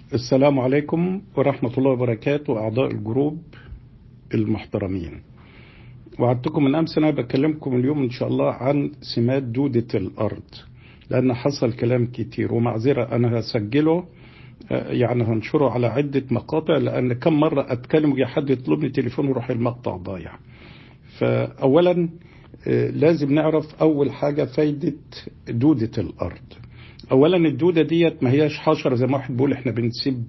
السلام عليكم ورحمة الله وبركاته أعضاء الجروب المحترمين وعدتكم من أمس أنا بكلمكم اليوم إن شاء الله عن سماد دودة الأرض لأن حصل كلام كتير ومعذرة أنا هسجله يعني هنشره على عدة مقاطع لأن كم مرة أتكلم ويجي حد يطلبني تليفون ويروح المقطع ضايع فأولا لازم نعرف أول حاجة فايدة دودة الأرض اولا الدوده ديت ما هياش حشره زي ما واحد بيقول احنا بنسيب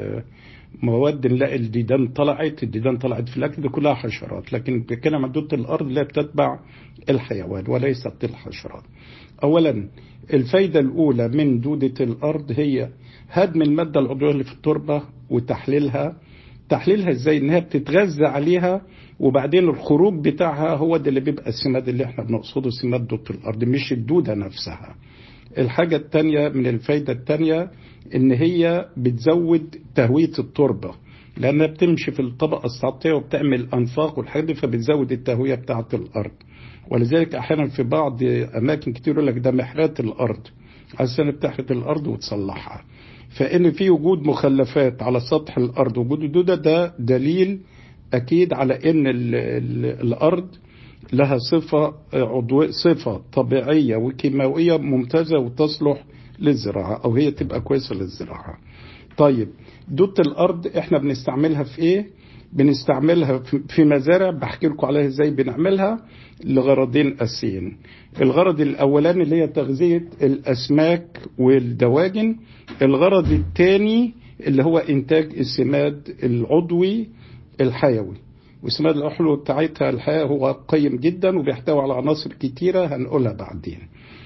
مواد نلاقي الديدان طلعت الديدان طلعت في الاكل دي كلها حشرات لكن بنتكلم عن دوده الارض لا بتتبع الحيوان وليست الحشرات اولا الفايده الاولى من دوده الارض هي هدم الماده العضويه اللي في التربه وتحليلها تحليلها ازاي انها بتتغذى عليها وبعدين الخروج بتاعها هو ده اللي بيبقى السماد اللي احنا بنقصده سماد دوده الارض مش الدوده نفسها الحاجة التانية من الفايدة التانية ان هي بتزود تهوية التربة لانها بتمشي في الطبقة السطحية وبتعمل انفاق والحاجات دي فبتزود التهوية بتاعة الارض ولذلك احيانا في بعض اماكن كتير يقول لك ده محرات الارض عشان بتحرث الارض وتصلحها فان في وجود مخلفات على سطح الارض وجود الدودة ده دليل اكيد على ان ال ال الارض لها صفة عضوية صفة طبيعية وكيماوية ممتازة وتصلح للزراعة أو هي تبقى كويسة للزراعة. طيب دودة الأرض إحنا بنستعملها في إيه؟ بنستعملها في مزارع بحكي لكم عليها إزاي بنعملها لغرضين أساسيين. الغرض الأولاني اللي هي تغذية الأسماك والدواجن. الغرض الثاني اللي هو إنتاج السماد العضوي الحيوي. وسماد الأحلو بتاعتها الحقيقة هو قيم جدا وبيحتوي على عناصر كتيرة هنقولها بعدين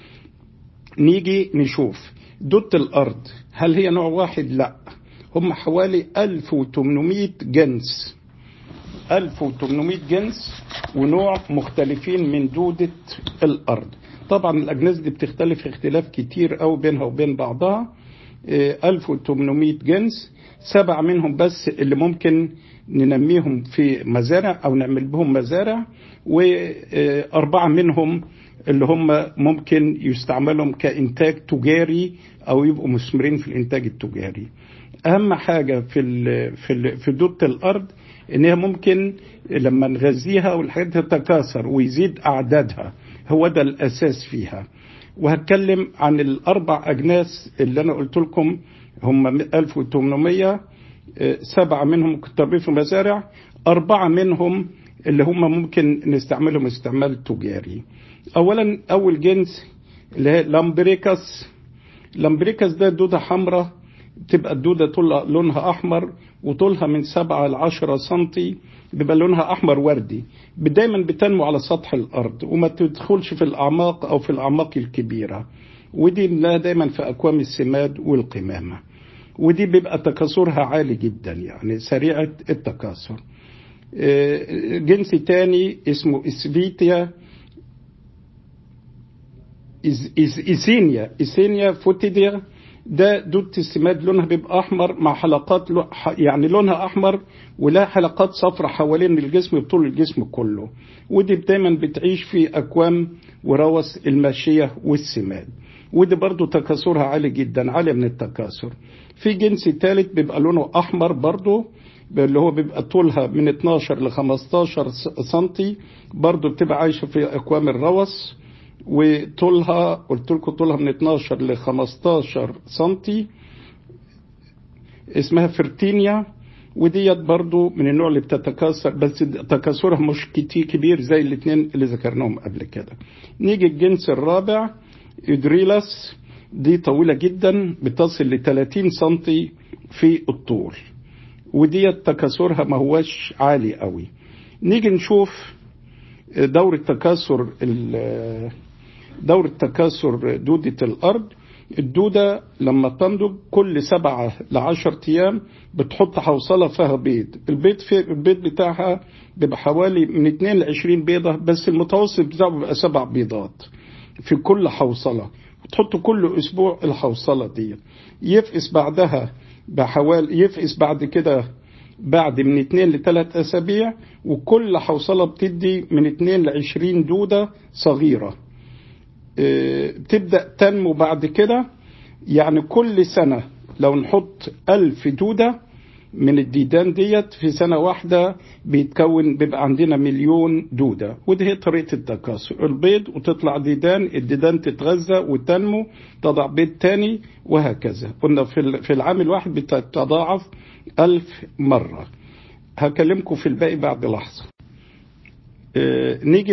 نيجي نشوف دودة الأرض هل هي نوع واحد؟ لا هم حوالي 1800 جنس 1800 جنس ونوع مختلفين من دودة الأرض طبعا الأجناس دي بتختلف اختلاف كتير أو بينها وبين بعضها 1800 جنس سبع منهم بس اللي ممكن ننميهم في مزارع او نعمل بهم مزارع واربعه منهم اللي هم ممكن يستعملهم كانتاج تجاري او يبقوا مثمرين في الانتاج التجاري. اهم حاجه في ال في ال في دوده الارض انها ممكن لما نغذيها والحاجات تتكاثر ويزيد اعدادها هو ده الاساس فيها. وهتكلم عن الاربع اجناس اللي انا قلت لكم هم 1800 سبعة منهم كتابين في مزارع أربعة منهم اللي هم ممكن نستعملهم استعمال تجاري أولا أول جنس اللي هي لامبريكاس لامبريكاس ده دودة حمراء تبقى الدودة طول لونها أحمر وطولها من سبعة لعشرة سنتي بيبقى لونها أحمر وردي دايما بتنمو على سطح الأرض وما تدخلش في الأعماق أو في الأعماق الكبيرة ودي دايما في أكوام السماد والقمامة ودي بيبقى تكاثرها عالي جدا يعني سريعة التكاثر جنس تاني اسمه اسفيتيا إز إز إيسينيا إيسينيا فوتيديا ده دودة السماد لونها بيبقى أحمر مع حلقات يعني لونها أحمر ولها حلقات صفراء حوالين الجسم بطول الجسم كله ودي دايما بتعيش في أكوام وروث الماشية والسماد ودي برضو تكاثرها عالي جدا عالي من التكاثر في جنس ثالث بيبقى لونه احمر برضو اللي هو بيبقى طولها من 12 ل 15 سنتي برضو بتبقى عايشه في اكوام الروث وطولها قلت لكم طولها من 12 ل 15 سنتي اسمها فرتينيا وديت برضو من النوع اللي بتتكاثر بس تكاثرها مش كتير كبير زي الاثنين اللي ذكرناهم قبل كده نيجي الجنس الرابع إدريلاس دي طويلة جدا بتصل ل 30 سنتي في الطول وديت تكاثرها ما هوش عالي قوي نيجي نشوف دورة تكاثر دورة تكاثر دودة الأرض الدودة لما تنضج كل سبعة لعشر أيام بتحط حوصلة فيها بيض البيض في البيض بتاعها بيبقى حوالي من 2 ل 20 بيضة بس المتوسط بتاعه بيبقى سبع بيضات في كل حوصلة وتحط كل أسبوع الحوصلة دي يفقس بعدها بحوالي يفقس بعد كده بعد من 2 ل 3 أسابيع وكل حوصلة بتدي من 2 ل 20 دودة صغيرة بتبدأ تنمو بعد كده يعني كل سنة لو نحط ألف دودة من الديدان ديت في سنة واحدة بيتكون بيبقى عندنا مليون دودة ودي هي طريقة التكاثر البيض وتطلع ديدان الديدان تتغذى وتنمو تضع بيض تاني وهكذا قلنا في العام الواحد بتتضاعف ألف مرة هكلمكم في الباقي بعد لحظة اه نيجي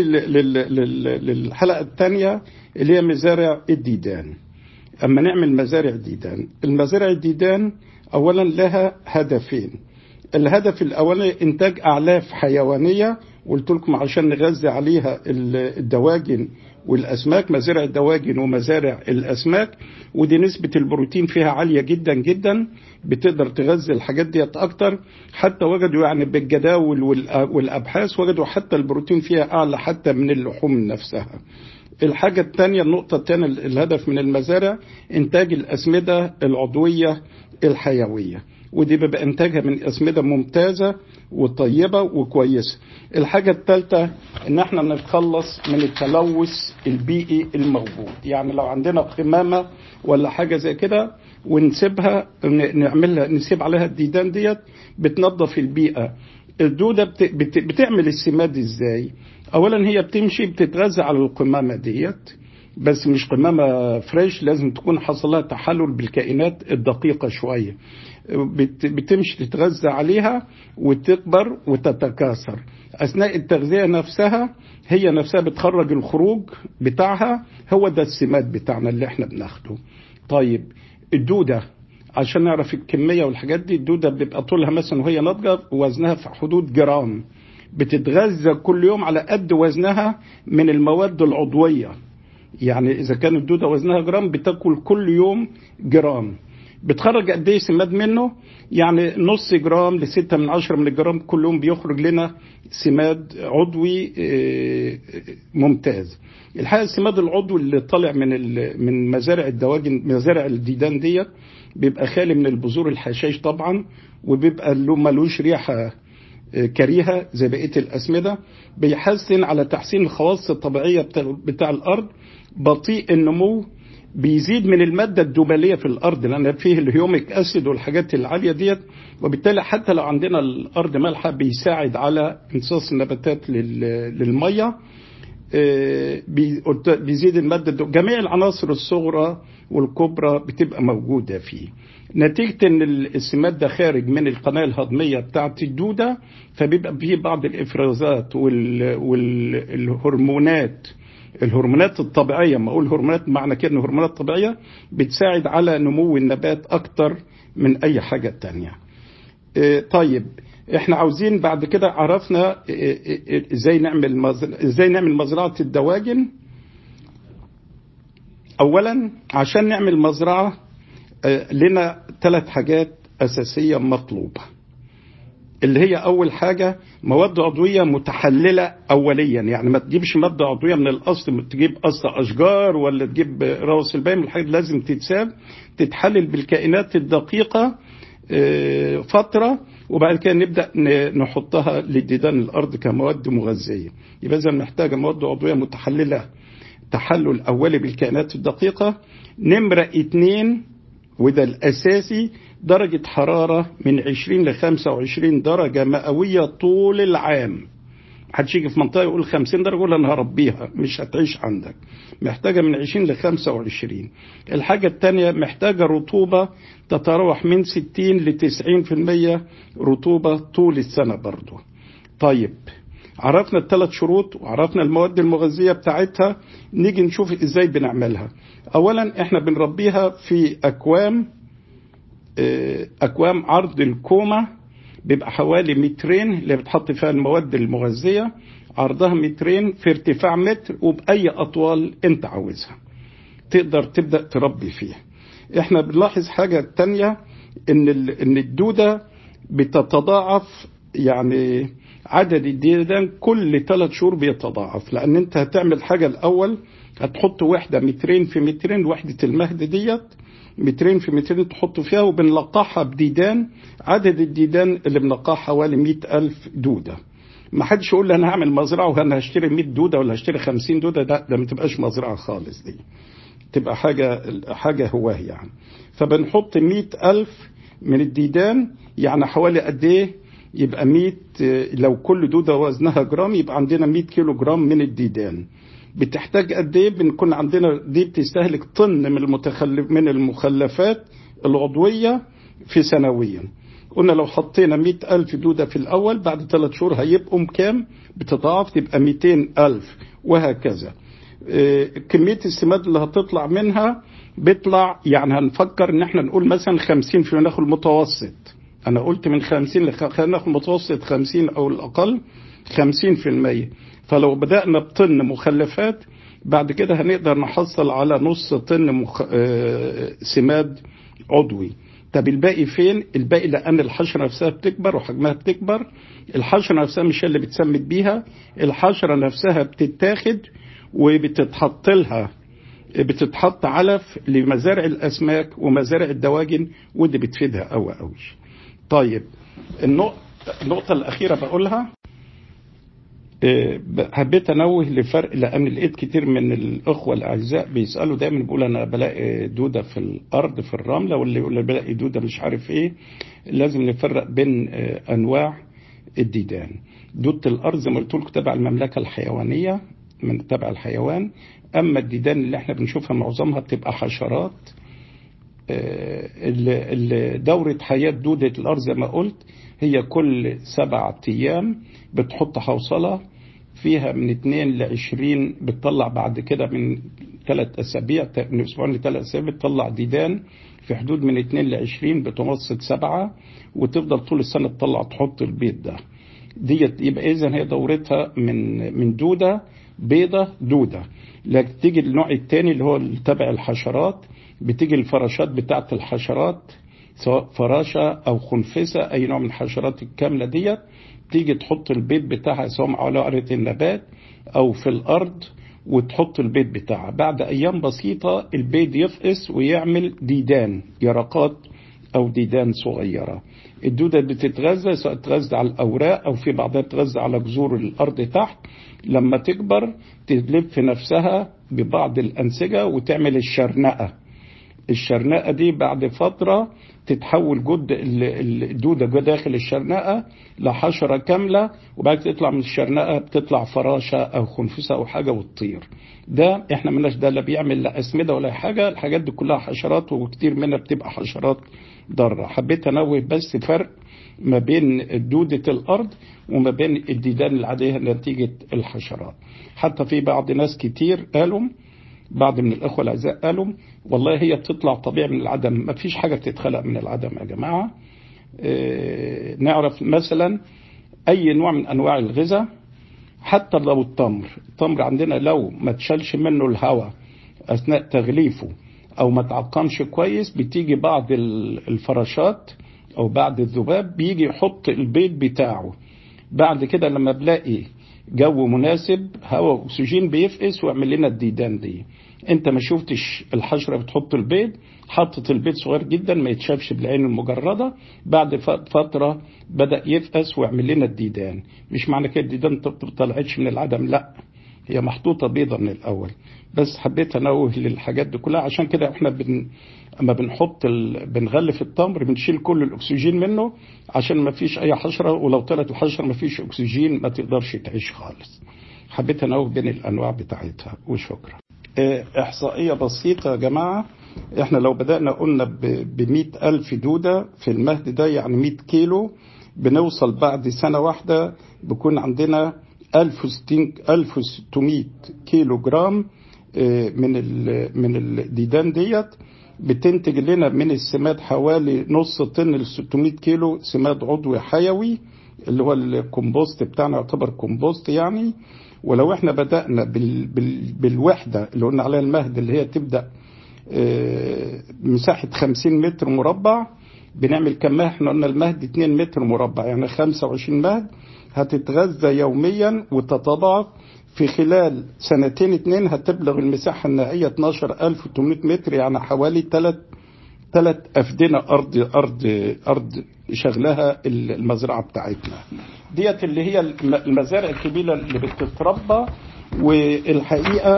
للحلقة الثانية اللي هي مزارع الديدان أما نعمل مزارع ديدان المزارع الديدان أولا لها هدفين الهدف الأولاني إنتاج أعلاف حيوانية قلت لكم عشان نغذي عليها الدواجن والأسماك مزارع الدواجن ومزارع الأسماك ودي نسبة البروتين فيها عالية جدا جدا بتقدر تغذي الحاجات ديت أكتر حتى وجدوا يعني بالجداول والأبحاث وجدوا حتى البروتين فيها أعلى حتى من اللحوم نفسها الحاجة الثانية النقطة الثانية الهدف من المزارع إنتاج الأسمدة العضوية الحيوية ودي بيبقى إنتاجها من أسمدة ممتازة وطيبة وكويسة الحاجة الثالثة إن احنا نتخلص من التلوث البيئي الموجود يعني لو عندنا قمامة ولا حاجة زي كده ونسيبها نعملها نسيب عليها الديدان ديت بتنظف البيئة الدودة بت بت بتعمل السماد ازاي اولا هي بتمشي بتتغذى على القمامة ديت بس مش قمامة فريش لازم تكون حصل لها تحلل بالكائنات الدقيقة شوية بت بتمشي تتغذى عليها وتكبر وتتكاثر أثناء التغذية نفسها هي نفسها بتخرج الخروج بتاعها هو ده السماد بتاعنا اللي احنا بناخده طيب الدودة عشان نعرف الكمية والحاجات دي الدودة بيبقى طولها مثلا وهي ناضجة وزنها في حدود جرام بتتغذى كل يوم على قد وزنها من المواد العضوية يعني إذا كان الدودة وزنها جرام بتاكل كل يوم جرام بتخرج قد ايه سماد منه يعني نص جرام لستة من عشرة من الجرام كل يوم بيخرج لنا سماد عضوي ممتاز الحقيقة السماد العضوي اللي طالع من من مزارع الدواجن مزارع الديدان ديت بيبقى خالي من البذور الحشائش طبعا وبيبقى له ملوش ريحة كريهة زي بقية الأسمدة بيحسن على تحسين الخواص الطبيعية بتاع, بتاع الأرض بطيء النمو بيزيد من المادة الدوبالية في الأرض لأن فيه الهيوميك أسيد والحاجات العالية ديت وبالتالي حتى لو عندنا الأرض مالحة بيساعد على امتصاص النباتات للمية بيزيد المادة جميع العناصر الصغرى والكبرى بتبقى موجودة فيه نتيجة ان السماد ده خارج من القناة الهضمية بتاعة الدودة فبيبقى فيه بعض الافرازات والهرمونات الهرمونات الطبيعية ما اقول هرمونات معنى كده ان هرمونات طبيعية بتساعد على نمو النبات اكتر من اي حاجة تانية طيب احنا عاوزين بعد كده عرفنا ازاي نعمل مزرعة ازاي نعمل مزرعة الدواجن اولا عشان نعمل مزرعة لنا ثلاث حاجات اساسية مطلوبة اللي هي اول حاجة مواد عضوية متحللة اوليا يعني ما تجيبش مادة عضوية من الاصل تجيب اصل اشجار ولا تجيب روس الباقي من الحاجات لازم تتساب تتحلل بالكائنات الدقيقة فترة وبعد كده نبدأ نحطها لديدان الأرض كمواد مغذية يبقى إذا محتاجة مواد عضوية متحللة تحلل أولي بالكائنات الدقيقة نمرة اتنين وده الأساسي درجة حرارة من 20 ل 25 درجة مئوية طول العام محدش يجي في منطقة يقول 50 درجة يقول أنا هربيها مش هتعيش عندك محتاجة من 20 ل 25 الحاجة الثانية محتاجة رطوبة تتراوح من 60 ل 90% رطوبة طول السنة برضو طيب عرفنا الثلاث شروط وعرفنا المواد المغذية بتاعتها نيجي نشوف ازاي بنعملها اولا احنا بنربيها في اكوام اكوام عرض الكومة بيبقى حوالي مترين اللي بتحط فيها المواد المغذية عرضها مترين في ارتفاع متر وبأي أطوال أنت عاوزها تقدر تبدأ تربي فيها احنا بنلاحظ حاجة تانية ان ان الدودة بتتضاعف يعني عدد الديدان كل ثلاث شهور بيتضاعف لان انت هتعمل حاجة الاول هتحط وحدة مترين في مترين وحدة المهد ديت مترين في مترين تحط فيها وبنلقحها بديدان عدد الديدان اللي بنلقحها حوالي مئة ألف دودة ما حدش يقول لي أنا هعمل مزرعة وأنا هشتري 100 دودة ولا هشتري 50 دودة ده, ده ما تبقاش مزرعة خالص دي تبقى حاجة حاجة هواه يعني فبنحط مئة ألف من الديدان يعني حوالي قد إيه يبقى 100 لو كل دودة وزنها جرام يبقى عندنا 100 كيلو جرام من الديدان بتحتاج قد ايه بنكون عندنا دي بتستهلك طن من المتخلف من المخلفات العضوية في سنويا قلنا لو حطينا مئة ألف دودة في الأول بعد ثلاث شهور هيبقوا كام بتضاعف تبقى 200 ألف وهكذا كمية السماد اللي هتطلع منها بيطلع يعني هنفكر ان احنا نقول مثلا 50% ناخد المتوسط انا قلت من 50 ل خلينا ناخد متوسط 50 او الاقل 50% فلو بدأنا بطن مخلفات بعد كده هنقدر نحصل على نص طن مخ... سماد عضوي طب الباقي فين الباقي لان الحشره نفسها بتكبر وحجمها بتكبر الحشره نفسها مش اللي بتسمت بيها الحشره نفسها بتتاخد وبتتحط لها بتتحط علف لمزارع الاسماك ومزارع الدواجن ودي بتفيدها قوي قوي طيب النقطه الاخيره بقولها حبيت انوه لفرق لان لقيت كتير من الاخوه الاعزاء بيسالوا دايما بيقول انا بلاقي دوده في الارض في الرمله واللي يقول بلاقي دوده مش عارف ايه لازم نفرق بين انواع الديدان دوده الارض زي ما قلت لكم تبع المملكه الحيوانيه من تبع الحيوان اما الديدان اللي احنا بنشوفها معظمها بتبقى حشرات دورة حياة دودة الأرض زي ما قلت هي كل سبعة أيام بتحط حوصلة فيها من 2 ل 20 بتطلع بعد كده من ثلاث أسابيع من أسبوعين لثلاث أسابيع بتطلع ديدان في حدود من 2 ل 20 بتوسط سبعة وتفضل طول السنة تطلع تحط البيض ده ديت يبقى إذا هي دورتها من من دودة بيضة دودة لكن تيجي النوع الثاني اللي هو تبع الحشرات بتيجي الفراشات بتاعت الحشرات سواء فراشة أو خنفسة أي نوع من الحشرات الكاملة ديت تيجي تحط البيض بتاعها سواء على ورقة النبات أو في الأرض وتحط البيض بتاعها بعد أيام بسيطة البيض يفقس ويعمل ديدان يرقات أو ديدان صغيرة الدودة بتتغذى سواء تتغذى على الأوراق أو في بعضها تتغذى على جذور الأرض تحت لما تكبر تلف نفسها ببعض الأنسجة وتعمل الشرنقة الشرنقة دي بعد فترة تتحول جد الدودة داخل الشرنقة لحشرة كاملة وبعد تطلع من الشرنقة بتطلع فراشة أو خنفسة أو حاجة وتطير ده احنا مالناش ده لا بيعمل لا أسمدة ولا حاجة الحاجات دي كلها حشرات وكتير منها بتبقى حشرات ضارة حبيت أنوه بس فرق ما بين دودة الأرض وما بين الديدان العادية نتيجة الحشرات حتى في بعض ناس كتير قالوا بعض من الأخوة الأعزاء قالوا والله هي بتطلع طبيعي من العدم ما فيش حاجة بتتخلق من العدم يا جماعة اه نعرف مثلا أي نوع من أنواع الغذاء حتى لو التمر التمر عندنا لو ما تشالش منه الهواء أثناء تغليفه أو ما تعقمش كويس بتيجي بعض الفراشات أو بعض الذباب بيجي يحط البيض بتاعه بعد كده لما بلاقي جو مناسب هواء اكسجين بيفقس ويعمل لنا الديدان دي انت ما شفتش الحشره بتحط البيض حطت البيض صغير جدا ما يتشافش بالعين المجرده بعد فتره بدا يفقس ويعمل لنا الديدان مش معنى كده الديدان ما طلعتش من العدم لا هي محطوطة بيضة من الأول بس حبيت أنوه للحاجات دي كلها عشان كده احنا بن اما بنحط ال... بنغلف التمر بنشيل كل الأكسجين منه عشان ما فيش أي حشرة ولو طلعت الحشرة ما فيش أكسجين ما تقدرش تعيش خالص حبيت أنوه بين الأنواع بتاعتها وشكرا إحصائية بسيطة يا جماعة احنا لو بدأنا قلنا ب ألف دودة في المهد ده يعني 100 كيلو بنوصل بعد سنة واحدة بيكون عندنا 1600 كيلو جرام من من الديدان ديت بتنتج لنا من السماد حوالي نص طن ل 600 كيلو سماد عضوي حيوي اللي هو الكومبوست بتاعنا يعتبر كومبوست يعني ولو احنا بدأنا بال بال بالوحدة اللي قلنا عليها المهد اللي هي تبدأ مساحة 50 متر مربع بنعمل كم مهد احنا قلنا المهد 2 متر مربع يعني 25 مهد هتتغذى يوميا وتتضاعف في خلال سنتين اتنين هتبلغ المساحة النهائية 12800 متر يعني حوالي ثلاث ثلاث أفدنة أرض أرض أرض شغلها المزرعة بتاعتنا ديت اللي هي المزارع الكبيرة اللي بتتربى والحقيقة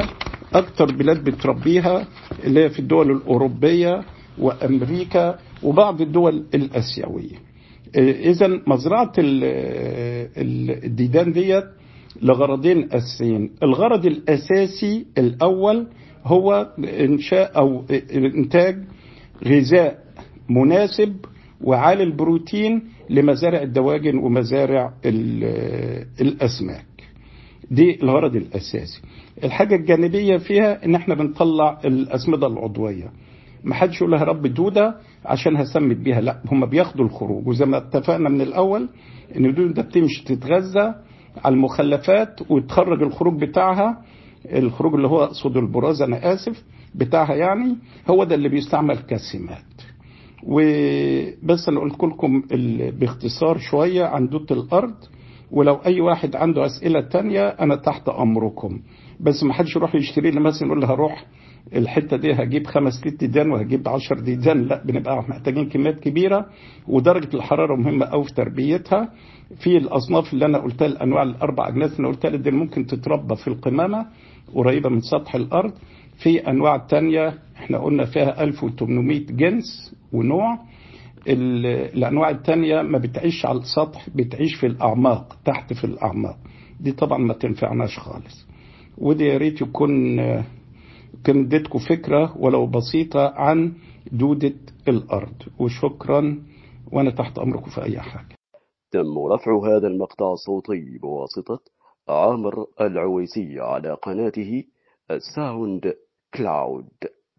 أكتر بلاد بتربيها اللي هي في الدول الأوروبية وأمريكا وبعض الدول الآسيوية إذا مزرعة الديدان ديت لغرضين أساسيين الغرض الأساسي الأول هو إنشاء أو إنتاج غذاء مناسب وعالي البروتين لمزارع الدواجن ومزارع الأسماك دي الغرض الأساسي الحاجة الجانبية فيها إن إحنا بنطلع الأسمدة العضوية ما حدش يقول لها رب دودة عشان هسمت بيها لا هم بياخدوا الخروج وزي ما اتفقنا من الأول إن الدودة بتمشي تتغذى على المخلفات وتخرج الخروج بتاعها الخروج اللي هو اقصد البراز انا اسف بتاعها يعني هو ده اللي بيستعمل كسمات وبس انا قلت لكم باختصار شويه عن دوت الارض ولو اي واحد عنده اسئله تانية انا تحت امركم بس ما حدش يروح يشتري لي مثلا يقول لي هروح الحته دي هجيب خمس ست ديدان وهجيب 10 ديدان لا بنبقى محتاجين كميات كبيره ودرجه الحراره مهمه قوي في تربيتها في الاصناف اللي انا قلتها الانواع الاربع اجناس اللي قلتها دي ممكن تتربى في القمامه قريبه من سطح الارض في انواع تانية احنا قلنا فيها 1800 جنس ونوع الانواع التانية ما بتعيش على السطح بتعيش في الاعماق تحت في الاعماق دي طبعا ما تنفعناش خالص ودي يا ريت يكون كان اديتكم فكرة ولو بسيطة عن دودة الأرض وشكرا وأنا تحت أمركم في أي حاجة تم رفع هذا المقطع الصوتي بواسطة عامر العويسي على قناته الساوند كلاود